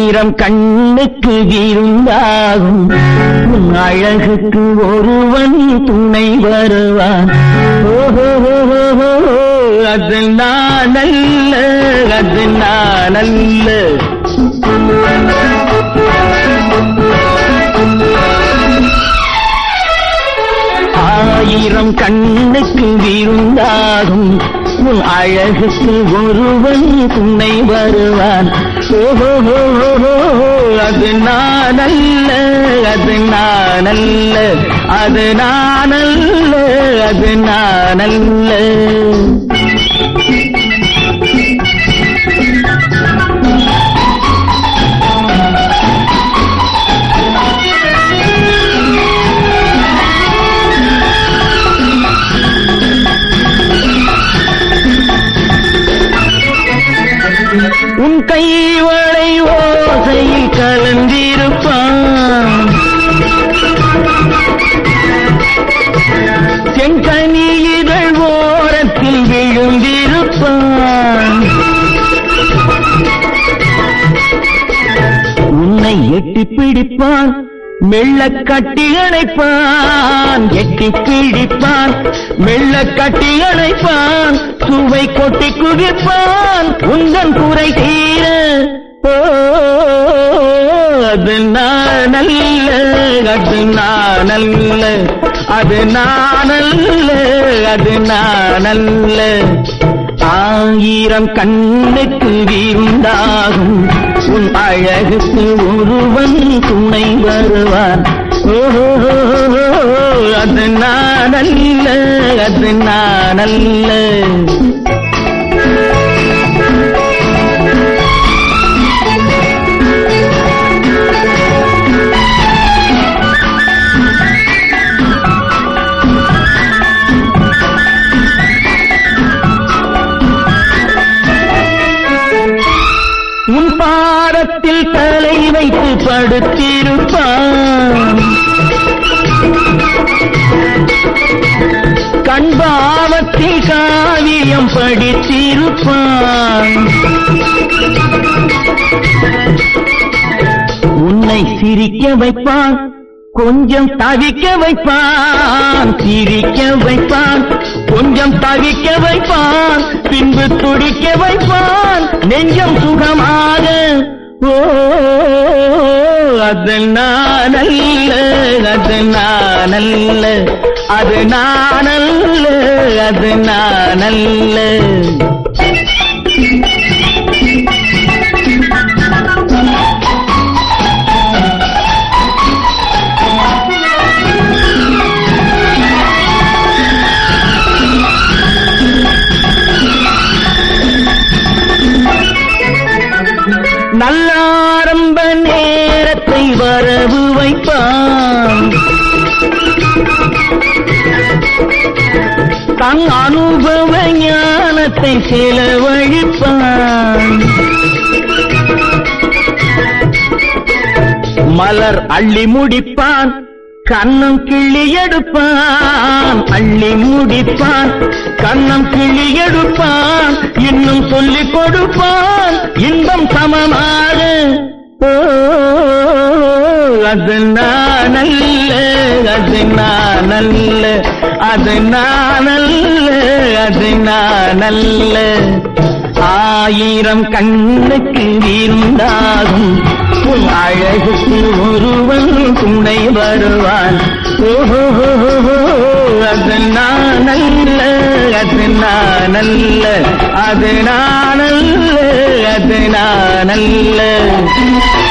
ஆயிரம் கண்ணுக்கு விருந்தாகும் உன் அழகுக்கு ஒருவன் துணை வருவான் ஓஹோ அது நான் அல்ல அது நான் அல்ல ஆயிரம் கண்ணுக்கு விருந்தாகும் உன் அழகுக்கு ஒருவன் துணை வருவான் ஓஹோ அது நான் அல்ல அது நான் அல்ல அது நான் அல்ல அது நான் அல்ல உன் கைவளை ஓசையில் கலந்திருப்பான் செங்கனி இதழ் ஓரத்தில் விழுந்திருப்பான் உன்னை எட்டி பிடிப்பான் மெல்ல கட்டி அணைப்பான் எட்டி பிடிப்பான் மெல்ல கட்டி அணைப்பான் சுவை கொட்டி குவிப்பான் உந்தன் குறை தீர ஓ அது நான் அல்ல அது நான் அல்ல அது நான் அல்ல அது நான் அல்ல ஆயிரம் கண்ணுக்கு விருந்தாகும் உன் அழகுக்கு ஒருவன் துணை வருவான் ஓஹோ அது நான் அல்ல அது நான் அல்ல உன் பாரத்தில் தலை வைத்து படுத்திருப்பான் கண்பாவத்தில் காவியம் படித்திருப்பான் உன்னை சிரிக்க வைப்பான் கொஞ்சம் தவிக்க வைப்பான் சிரிக்க வைப்பான் கொஞ்சம் தவிக்க வைப்பான் பின்பு துடிக்க வைப்பான் நெஞ்சம் சுகமாக ஓ அது நான் அல்ல அது நான் அல்ல அது நான் அல்ல அது நான் அல்ல நல்ல ஆரம்ப நேரத்தை வரவு வைப்பான் தன் அனுபவ ஞானத்தை செலவழிப்பான் மலர் அள்ளி முடிப்பான் கண்ணம் கிள்ளி எடுப்பான் அள்ளி முடிப்பான் கண்ணம் கிள்ளி எடுப்பான் இன்னும் சொல்லிக் கொடுப்பான் இன்பம் சமமாக ஓ அது நான் அல்ல அது நான் அல்ல அது நான் அல்ல அது நான் அல்ல ஆயிரம் கண்ணுக்கு இருந்தாகும் உன் அழகுக்கு ஒருவன் துணை வருவான் ஓஹோ அது நான் அல்ல அது நான் அல்ல அது நான் அல்ல அது நான் அல்ல